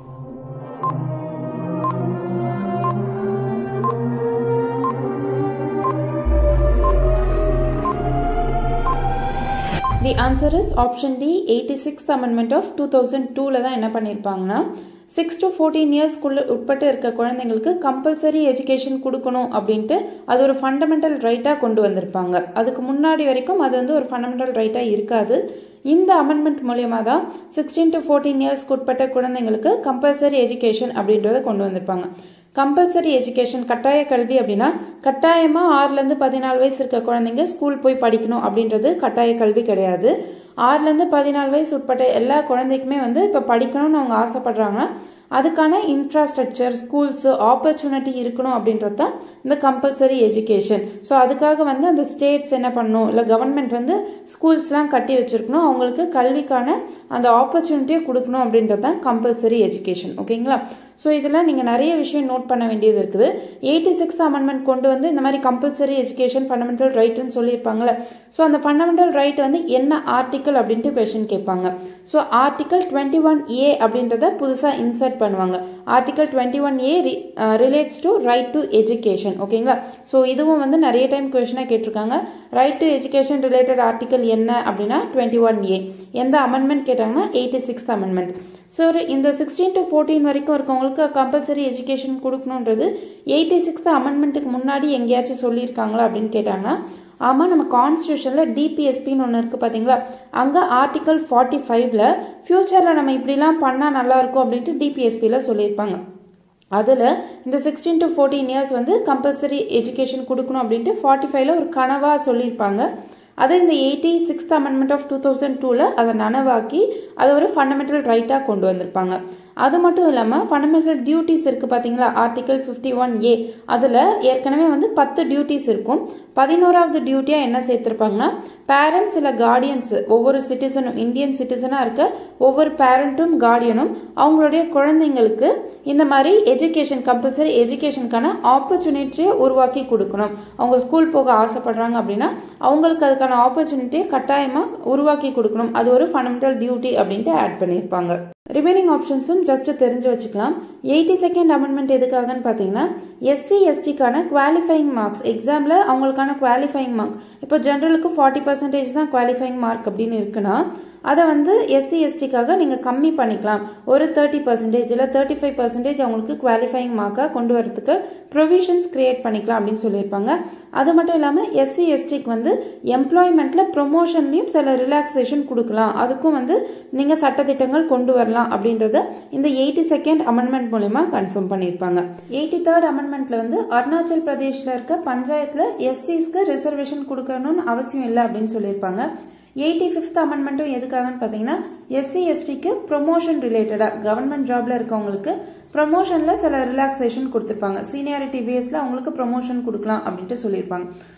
the answer is option D eighty sixth amendment of two thousand டூவில் தான் என்ன பண்ணியிருப்பாங்கன்னா six to fourteen இயர்ஸ்க்குள்ள உட்பட்டு இருக்க குழந்தைங்களுக்கு compulsory education கொடுக்கணும் அப்படின்ட்டு அது ஒரு ஃபண்டமெண்டல் ரைட்டாக கொண்டு வந்திருப்பாங்க அதுக்கு முன்னாடி வரைக்கும் அது வந்து ஒரு ஃபண்டமெண்டல் ரைட்டாக இருக்காது இந்த அமெண்ட்மெண்ட் மூலியமா தான் சிக்ஸ்டீன் டு ஃபோர்டீன் இயர்ஸ்க்கு உட்பட்ட குழந்தைங்களுக்கு கம்பல்சரி எஜுகேஷன் அப்படின்றத கொண்டு வந்திருப்பாங்க கம்பல்சரி எஜுகேஷன் கட்டாய கல்வி அப்படின்னா கட்டாயமாக ஆறுலேருந்து பதினாலு வயசு இருக்க குழந்தைங்க ஸ்கூல் போய் படிக்கணும் அப்படின்றது கட்டாய கல்வி கிடையாது ஆறுலேருந்து பதினாலு வயசு உட்பட்ட எல்லா குழந்தைக்குமே வந்து இப்போ படிக்கணும்னு அவங்க ஆசைப்படுறாங்கன்னா அதுக்கான இன்ஃப்ராஸ்ட்ரக்சர் ஸ்கூல்ஸு ஆப்பர்ச்சுனிட்டி இருக்கணும் அப்படின்றது தான் இந்த கம்பல்சரி எஜுகேஷன் ஸோ அதுக்காக வந்து அந்த ஸ்டேட்ஸ் என்ன பண்ணணும் இல்லை கவர்மெண்ட் வந்து ஸ்கூல்ஸ்லாம் கட்டி வச்சிருக்கணும் அவங்களுக்கு கல்விக்கான அந்த ஆப்பர்ச்சுனிட்டியை கொடுக்கணும் அப்படின்றது தான் கம்பல்சரி எஜுகேஷன் ஓகேங்களா ஸோ இதில் நீங்கள் நிறைய விஷயம் நோட் பண்ண வேண்டியது இருக்குது எயிட்டி சிக்ஸ் அமெண்ட்மெண்ட் கொண்டு வந்து இந்த மாதிரி கம்பல்சரி எஜுகேஷன் ஃபண்டமெண்டல் ரைட்டுன்னு சொல்லியிருப்பாங்களே ஸோ அந்த ஃபண்டமெண்டல் ரைட் வந்து என்ன ஆர்டிக்கல் அப்படின்ட்டு கொஷின் கேட்பாங்க so article twenty one A அப்படின்றத புதுசாக இன்சர்ட் பண்ணுவாங்க article twenty one A relates to right to education ஓகேங்களா ஸோ இதுவும் வந்து நிறைய டைம் கொஷனாக கேட்டிருக்காங்க right to education related article என்ன அப்படின்னா டுவெண்ட்டி ஒன் ஏ எந்த அமெண்ட்மெண்ட் கேட்டாங்கன்னா எயிட்டி சிக்ஸ்த் அமெண்ட்மெண்ட் ஸோ இந்த சிக்ஸ்டீன் டு ஃபோர்டீன் வரைக்கும் இருக்கவங்களுக்கு கம்பல்சரி எஜுகேஷன் கொடுக்கணுன்றது எயிட்டி சிக்ஸ்த் அமெண்ட்மெண்ட்டுக்கு முன்னாடி எங்கேயாச்சும் சொல்லியிருக்காங்களா அப்படின்னு கேட்டாங்கன்னா ஆமாம் நம்ம கான்ஸ்டியூஷனில் டிபிஎஸ்பின்னு ஒன்று இருக்குது பார்த்தீங்களா அங்கே ஆர்டிக்கல் ஃபார்ட்டி ஃபைவ்ல ஃப்யூச்சரில் நம்ம இப்படிலாம் பண்ணால் நல்லாயிருக்கும் அப்படின்ட்டு டிபிஎஸ்பியில் சொல்லியிருப்பாங்க அதில் இந்த சிக்ஸ்டீன் டு ஃபோர்டீன் இயர்ஸ் வந்து கம்பல்சரி எஜுகேஷன் கொடுக்கணும் அப்படின்ட்டு ஃபார்ட்டி ஃபைவ்ல ஒரு கனவாக சொல்லியிருப்பாங்க அதை இந்த eighty sixth amendment of two thousand டூவில் அதை நனவாக்கி அதை ஒரு ஃபண்டமெண்டல் ரைட்டாக கொண்டு வந்திருப்பாங்க அது மட்டும் இல்லாமல் ஃபண்டமெண்டல் டியூட்டிஸ் இருக்குது பார்த்தீங்களா ஆர்டிகல் ஃபிஃப்டி ஒன் ஏ அதில் ஏற்கனவே வந்து பத்து டியூட்டிஸ் இருக்கும் பதினோராவது டியூட்டியாக என்ன சேர்த்துருப்பாங்கன்னா பேரண்ட்ஸ் இல்லை கார்டியன்ஸ் ஒவ்வொரு சிட்டிசனும் இந்தியன் சிட்டிசனாக இருக்க ஒவ்வொரு பேரண்ட்டும் கார்டியனும் அவங்களுடைய குழந்தைங்களுக்கு இந்த மாதிரி எஜுகேஷன் கம்பல்சரி எஜுகேஷனுக்கான ஆப்பர்ச்சுனிட்டியை உருவாக்கி கொடுக்கணும் அவங்க ஸ்கூல் போக ஆசைப்படுறாங்க அப்படின்னா அவங்களுக்கு அதுக்கான ஆப்பர்ச்சுனிட்டியை கட்டாயமாக உருவாக்கி கொடுக்கணும் அது ஒரு ஃபண்டமெண்டல் டியூட்டி அப்படின்ட்டு ஆட் பண்ணியிருப்பாங்க ரிமைனிங் ஆப்ஷன்ஸும் ஜஸ்ட் தெரிஞ்சு வச்சுக்கலாம் எயிட்டி செகண்ட் அமெண்ட்மெண்ட் எதுக்காகன்னு பார்த்தீங்கன்னா எஸ்சி எஸ்டிக்கான குவாலிஃபைங் மார்க்ஸ் எக்ஸாமில் அவங்களுக்கான குவாலிஃபைங் மார்க் இப்போ ஜென்ரலுக்கு ஃபார்ட்டி பர்சன்டேஜ் தான் குவாலிஃபைங் மார்க் அப்படின்னு இருக்குன்னா அதை வந்து எஸ்சி எஸ்டிக்காக நீங்கள் கம்மி பண்ணிக்கலாம் ஒரு தேர்ட்டி பர்சன்டேஜ் இல்லை தேர்ட்டி ஃபைவ் பர்சன்டேஜ் அவங்களுக்கு குவாலிஃபைங் மார்க்காக கொண்டு வரதுக்கு ப்ரொவிஷன்ஸ் கிரியேட் பண்ணிக்கலாம் அப்படின்னு சொல்லியிருப்பாங்க அது மட்டும் இல்லாமல் எஸ்சி எஸ்டிக்கு வந்து எம்ப்ளாய்மெண்ட்டில் ப்ரொமோஷன்லையும் சில ரிலாக்ஸேஷன் கொடுக்கலாம் அதுக்கும் வந்து நீங்கள் சட்டத்திட்டங்கள் கொண்டு வரலாம் அப்படின்றத இந்த எயிட்டி செகண்ட் அமெண்ட்மெண்ட் மூலயமா கன்ஃபார்ம் பண்ணியிருப்பாங்க எயிட்டி தேர்ட் அமெண்ட்மெண்ட்ல வந்து அருணாச்சல் பிரதேஷில் இருக்க பஞ்சாயத்தில் எஸ்சிஸ்க்கு ரிசர்வேஷன் கொடுக்கணும்னு அவசியம் இல்லை அப்படின்னு சொல்லியிருப்பாங்க எயிட்டி ஃபிஃப்த் அமெண்ட்மெண்ட்டும் எதுக்காகன்னு பார்த்தீங்கன்னா எஸ்சி எஸ்டிக்கு ப்ரொமோஷன் ரிலேட்டடாக கவர்மெண்ட் ஜாப்ல இருக்கவங்களுக்கு ப்ரொமோஷனில் சில ரிலாக்ஸேஷன் கொடுத்துருப்பாங்க சீனியாரிட்டி பேஸில் அவங்களுக்கு ப்ரொமோஷன் கொடுக்கலாம் அப்படின்ட்டு சொல்லியிருப்பாங்க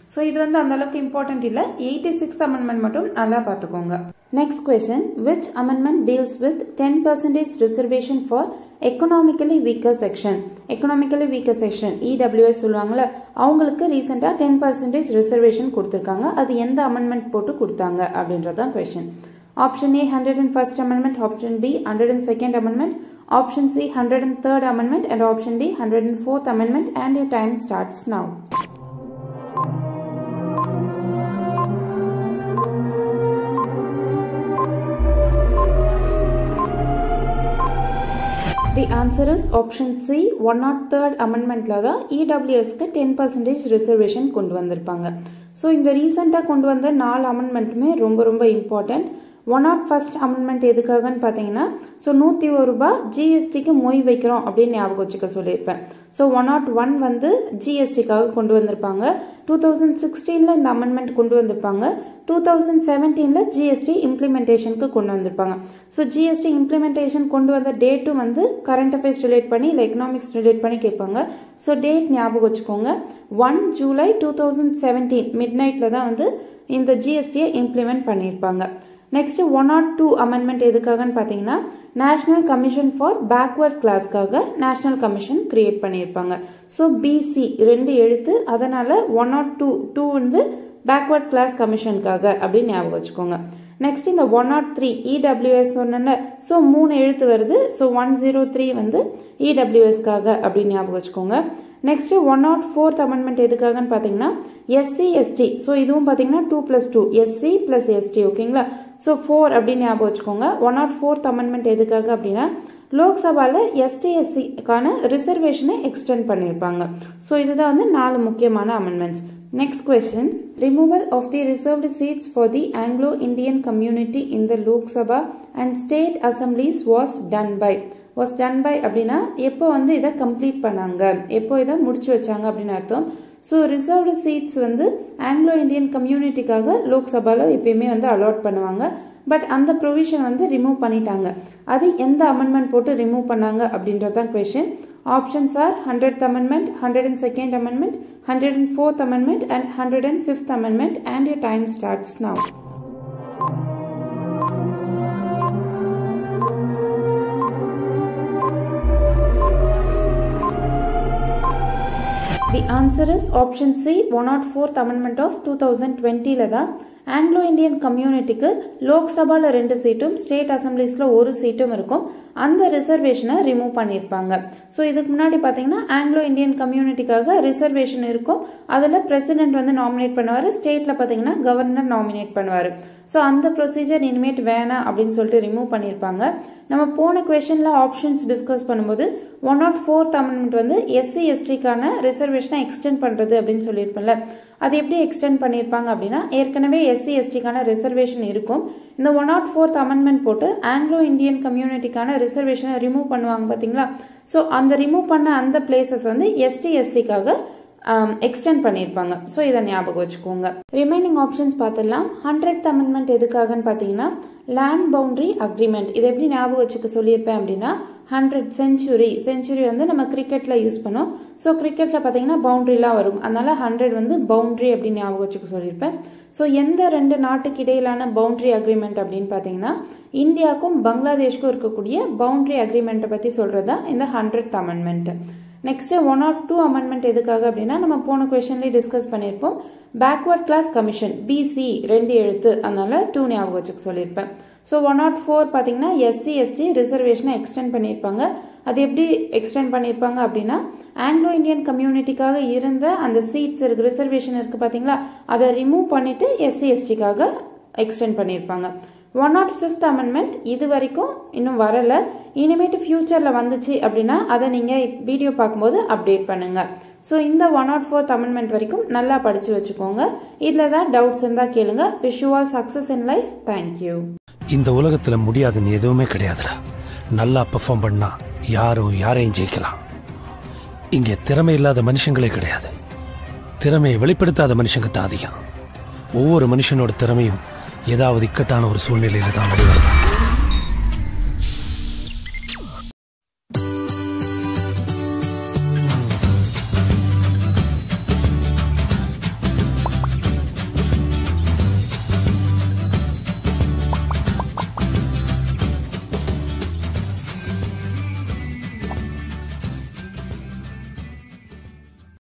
ஸோ இது வந்து அந்த அளவுக்கு இம்பார்ட்டன்ட் இல்லை எயிட்டி சிக்ஸ்த் அமெண்ட்மெண்ட் மட்டும் நல்லா பார்த்துக்கோங்க next question which amendment deals with ten percentage reservation for economically weaker section economically weaker section EWS சொல்லுவாங்கல்ல அவங்களுக்கு ரீசெண்டாக டென் பர்சன்டேஜ் ரிசர்வேஷன் கொடுத்துருக்காங்க அது எந்த அமெண்ட்மெண்ட் போட்டு கொடுத்தாங்க அப்படின்றது தான் question option A hundred and first amendment option B hundred and second amendment option C hundred and third amendment and option D hundred and fourth amendment and your time starts now the answer is option C one naught third அமெண்ட்மெண்ட்டில் தான் இடபிள்யூஎஸ்க்கு ten percentage reservation கொண்டு வந்திருப்பாங்க so இந்த ரீசெண்டாக கொண்டு வந்த நாலு அமெண்ட்மெண்ட்டுமே ரொம்ப ரொம்ப important one naught first amendment எதுக்காகன்னு பார்த்தீங்கன்னா ஸோ நூற்றி ஒரு ரூபாய் ஜிஎஸ்டிக்கு மொய் வைக்கிறோம் அப்படின்னு ஞாபகம் வச்சுக்க சொல்லியிருப்பேன் ஸோ ஒன் நாட் ஒன் வந்து ஜிஎஸ்டிக்காக கொண்டு வந்திருப்பாங்க டூ தௌசண்ட் சிக்ஸ்டீனில் இந்த அமெண்ட்மெண்ட் கொண்டு வந்திருப்பாங்க டூ தௌசண்ட் செவன்டீனில் ஜிஎஸ்டி இம்ப்ளிமெண்டேஷனுக்கு கொண்டு வந்திருப்பாங்க ஸோ ஜிஎஸ்டி இம்ப்ளிமெண்டேஷன் கொண்டு வந்த டேட்டும் வந்து கரண்ட் அஃபேர்ஸ் ரிலேட் பண்ணி இல்லை எக்கனாமிக்ஸ் ரிலேட் பண்ணி கேட்பாங்க ஸோ டேட் ஞாபகம் வச்சுக்கோங்க one July two thousand seventeen mid நைட்டில் தான் வந்து இந்த ஜிஎஸ்டியை இம்ப்ளிமெண்ட் பண்ணியிருப்பாங்க next one nought two amendment எதுக்காகன்னு பார்த்தீங்கன்னா நேஷனல் கமிஷன் ஃபார் பேக்வர்ட் கிளாஸ்க்காக நேஷனல் கமிஷன் கிரியேட் பண்ணியிருப்பாங்க ஸோ பிசி ரெண்டு எழுத்து அதனால ஒன் நாட் டூ டூ வந்து பேக்வர்ட் கிளாஸ் கமிஷனுக்காக அப்படின்னு ஞாபகம் வச்சுக்கோங்க நெக்ஸ்ட் இந்த ஒன் நாட் த்ரீ இடபிள்யூஎஸ் சொன்ன ஸோ மூணு எழுத்து வருது ஸோ ஒன் ஜீரோ த்ரீ வந்து இடபிள்யூஎஸ்க்காக அப்படின்னு ஞாபகம் வச்சுக்கோங்க next one nought fourth amendment எதுக்காகன்னு பார்த்தீங்கன்னா எஸ்சி எஸ்டி ஸோ இதுவும் பார்த்தீங்கன்னா two plus two SC plus ST ஓகேங்களா ஸோ ஃபோர் அப்படின்னு ஞாபகம் வச்சுக்கோங்க ஒன் நாட் ஃபோர்த் அமெண்ட்மெண்ட் எதுக்காக அப்படின்னா லோக்சபாவில் எஸ்டி எஸ்சிக்கான ரிசர்வேஷனை எக்ஸ்டெண்ட் பண்ணியிருப்பாங்க ஸோ இதுதான் வந்து நாலு முக்கியமான amendments next question removal of the reserved seats for the Anglo Indian community in the Lok Sabha and state assemblies was done by was done by அப்படின்னா எப்போ வந்து இதை கம்ப்ளீட் பண்ணாங்க எப்போ இதை முடிச்சு வச்சாங்க அப்படின்னு அர்த்தம் ஸோ ரிசர்வ்டு சீட்ஸ் வந்து ஆங்கிலோ இந்தியன் கம்யூனிட்டிக்காக லோக்சபாவில் எப்பயுமே வந்து அலாட் பண்ணுவாங்க பட் அந்த ப்ரொவிஷன் வந்து ரிமூவ் பண்ணிட்டாங்க அது எந்த அமெண்ட்மெண்ட் போட்டு ரிமூவ் பண்ணாங்க அப்படின்றது தான் question options are hundred amendment hundred and second amendment hundred and fourth amendment and hundred and fifth amendment and your time starts now the answer is option C one nought fourth amendment of two thousand டுவெண்ட்டியில் தான் Anglo Indian கம்யூனிட்டிக்கு லோக்சபாவில் ரெண்டு சீட்டும் state அசம்பிளிஸில் ஒரு சீட்டும் இருக்கும் அந்த ரிசர்வேஷனை ரிமூவ் பண்ணியிருப்பாங்க ஸோ இதுக்கு முன்னாடி பார்த்தீங்கன்னா ஆங்கிலோ இந்தியன் கம்யூனிட்டிக்காக ரிசர்வேஷன் இருக்கும் அதில் பிரசிடென்ட் வந்து நாமினேட் பண்ணுவார் ஸ்டேட்டில் பார்த்தீங்கன்னா கவர்னர் நாமினேட் பண்ணுவார் ஸோ அந்த ப்ரொசீஜர் இனிமேட் வேணாம் அப்படின்னு சொல்லிட்டு ரிமூவ் பண்ணியிருப்பாங்க நம்ம போன கொஷனில் ஆப்ஷன்ஸ் டிஸ்கஸ் பண்ணும்போது ஒன் நாட் ஃபோர்த் அமெண்ட்மெண்ட் வந்து எஸ்சி எஸ்டிக்கான ரிசர்வேஷனை எக்ஸ்டெண்ட் பண்ணுறது அப்படின்னு சொல்லியிருப்பேன்ல அது எப்படி எக்ஸ்டெண்ட் பண்ணியிருப்பாங்க அப்படின்னா ஏற்கனவே எஸ்சி எஸ்டிக்கான ரிசர்வேஷன் இருக்கும் இந்த ஒன் நாட் ஃபோர்த் அமெண்ட்மெண்ட் போட்டு ஆங்கிலோ இந்தியன் கம்யூனிட்டிக்கான ரிசர்வேஷனை ரிமூவ் பண்ணுவாங்க பார்த்தீங்களா ஸோ அந்த ரிமூவ் பண்ண அந்த பிளேசஸ் வந்து எஸ்டி எஸ்சிக்காக எக்ஸ்டெண்ட் பண்ணியிருப்பாங்க ஸோ இதை ஞாபகம் வச்சுக்கோங்க ரிமைனிங் ஆப்ஷன்ஸ் பார்த்துடலாம் ஹண்ட்ரட் அமெண்ட்மெண்ட் எதுக்காகன்னு பார்த்தீங்கன்னா லேண்ட் பவுண்டரி அக்ரிமெண்ட் இதை எப்படி ஞாபகம் வச்சுக்க சொல்லியிருப்பேன் அப்படின்னா ஹண்ட்ரட் செஞ்சுரி செஞ்சுரி வந்து நம்ம கிரிக்கெட்டில் யூஸ் பண்ணோம் ஸோ கிரிக்கெட்டில் பார்த்தீங்கன்னா பவுண்ட்ரிலாம் வரும் அதனால ஹண்ட்ரட் வந்து பவுண்ட்ரி அப்படின்னு ஞாபகம் வச்சுக்க சொல்லியிருப்பேன் ஸோ எந்த ரெண்டு நாட்டுக்கு இடையிலான பவுண்ட்ரி அக்ரிமெண்ட் அப்படின்னு பார்த்தீங்கன்னா இந்தியாவுக்கும் பங்களாதேஷ்க்கும் இருக்கக்கூடிய பவுண்ட்ரி அக்ரிமெண்ட்டை பற்றி சொல்கிறது தான் இந்த hundred amendment next one or two amendment எதுக்காக அப்படின்னா நம்ம போன கொஸ்டின்லேயே டிஸ்கஸ் பண்ணியிருப்போம் பேக்வர்ட் கிளாஸ் கமிஷன் பிசி ரெண்டு எழுத்து அதனால டூ ஞாபகம் வச்சுக்க சொல்லியிருப்பேன் ஸோ ஒன் நாட் ஃபோர் பார்த்தீங்கன்னா எஸ்சி எஸ்டி ரிசர்வேஷனை எக்ஸ்டெண்ட் பண்ணியிருப்பாங்க அது எப்படி எக்ஸ்டெண்ட் பண்ணியிருப்பாங்க அப்படின்னா ஆங்கிலோ இந்தியன் கம்யூனிட்டிக்காக இருந்த அந்த சீட்ஸ் இருக்கு ரிசர்வேஷன் இருக்கு பார்த்தீங்களா அதை ரிமூவ் பண்ணிட்டு எஸ்சி எஸ்டிக்காக எக்ஸ்டெண்ட் பண்ணியிருப்பாங்க ஒன் நாட் ஃபிஃப்த் அமெண்ட்மெண்ட் இது வரைக்கும் இன்னும் வரலை இனிமேட்டு ஃபியூச்சரில் வந்துச்சு அப்படின்னா அதை நீங்கள் வீடியோ பார்க்கும்போது அப்டேட் பண்ணுங்க ஸோ இந்த ஒன் நாட் ஃபோர்த் அமெண்ட்மெண்ட் வரைக்கும் நல்லா படித்து வச்சுக்கோங்க இதில் தான் டவுட்ஸ் இருந்தால் கேளுங்க wish you all success in life thank you இந்த உலகத்துல முடியாதுன்னு எதுவுமே கிடையாதுடா நல்லா பெர்ஃபார்ம் பண்ணா யாரும் யாரையும் ஜெயிக்கலாம் இங்க திறமை இல்லாத மனுஷங்களே கிடையாது திறமையை வெளிப்படுத்தாத மனுஷங்க தான் அதிகம் ஒவ்வொரு மனுஷனோட திறமையும் ஏதாவது இக்கட்டான ஒரு சூழ்நிலையில தான் வெளிவரும்